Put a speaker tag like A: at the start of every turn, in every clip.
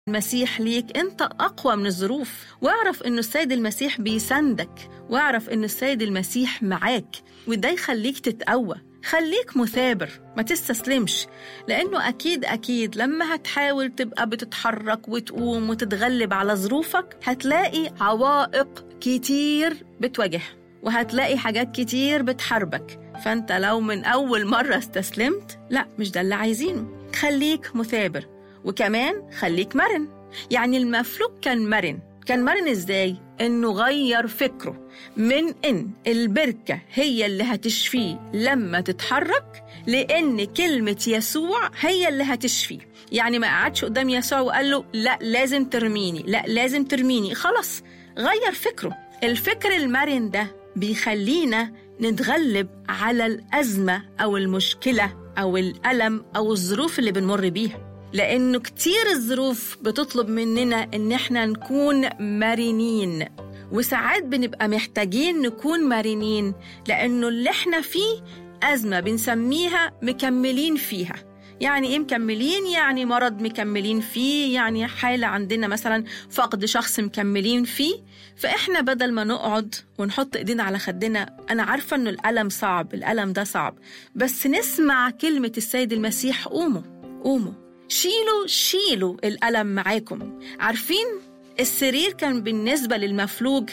A: المسيح ليك انت اقوى من الظروف واعرف انه السيد المسيح بيساندك واعرف انه السيد المسيح معاك وده يخليك تتقوى خليك مثابر ما تستسلمش لانه اكيد اكيد لما هتحاول تبقى بتتحرك وتقوم وتتغلب على ظروفك هتلاقي عوائق كتير بتواجهها وهتلاقي حاجات كتير بتحاربك فانت لو من اول مره استسلمت لا مش ده اللي عايزينه خليك مثابر وكمان خليك مرن يعني المفلوج كان مرن كان مرن ازاي انه غير فكره من ان البركه هي اللي هتشفيه لما تتحرك لان كلمه يسوع هي اللي هتشفيه يعني ما قعدش قدام يسوع وقال له لا لازم ترميني لا لازم ترميني خلاص غير فكره الفكر المرن ده بيخلينا نتغلب على الازمه او المشكله او الالم او الظروف اللي بنمر بيها لأنه كتير الظروف بتطلب مننا إن إحنا نكون مرنين وساعات بنبقى محتاجين نكون مرنين لأنه اللي إحنا فيه أزمة بنسميها مكملين فيها يعني إيه مكملين؟ يعني مرض مكملين فيه يعني حالة عندنا مثلا فقد شخص مكملين فيه فإحنا بدل ما نقعد ونحط إيدينا على خدنا أنا عارفة إنه الألم صعب الألم ده صعب بس نسمع كلمة السيد المسيح قوموا قوموا شيلوا شيلوا الألم معاكم عارفين السرير كان بالنسبة للمفلوج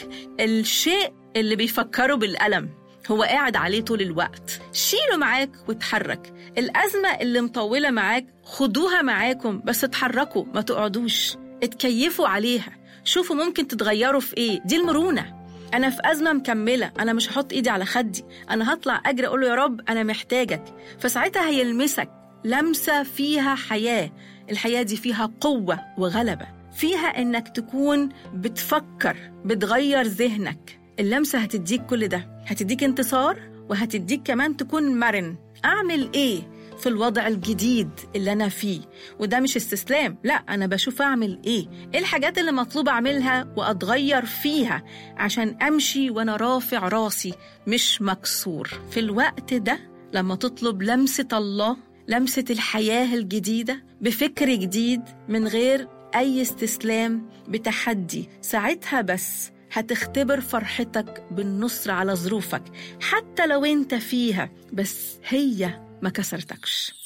A: الشيء اللي بيفكروا بالألم هو قاعد عليه طول الوقت شيله معاك وتحرك الأزمة اللي مطولة معاك خدوها معاكم بس اتحركوا ما تقعدوش اتكيفوا عليها شوفوا ممكن تتغيروا في ايه دي المرونة أنا في أزمة مكملة أنا مش هحط إيدي على خدي أنا هطلع أجري أقول له يا رب أنا محتاجك فساعتها هيلمسك لمسة فيها حياة الحياة دي فيها قوة وغلبة فيها إنك تكون بتفكر بتغير ذهنك اللمسة هتديك كل ده هتديك انتصار وهتديك كمان تكون مرن أعمل إيه في الوضع الجديد اللي أنا فيه وده مش استسلام لا أنا بشوف أعمل إيه إيه الحاجات اللي مطلوب أعملها وأتغير فيها عشان أمشي وأنا رافع راسي مش مكسور في الوقت ده لما تطلب لمسة الله لمسة الحياة الجديدة بفكر جديد من غير أي استسلام بتحدي ساعتها بس هتختبر فرحتك بالنصر على ظروفك حتى لو انت فيها بس هي ما كسرتكش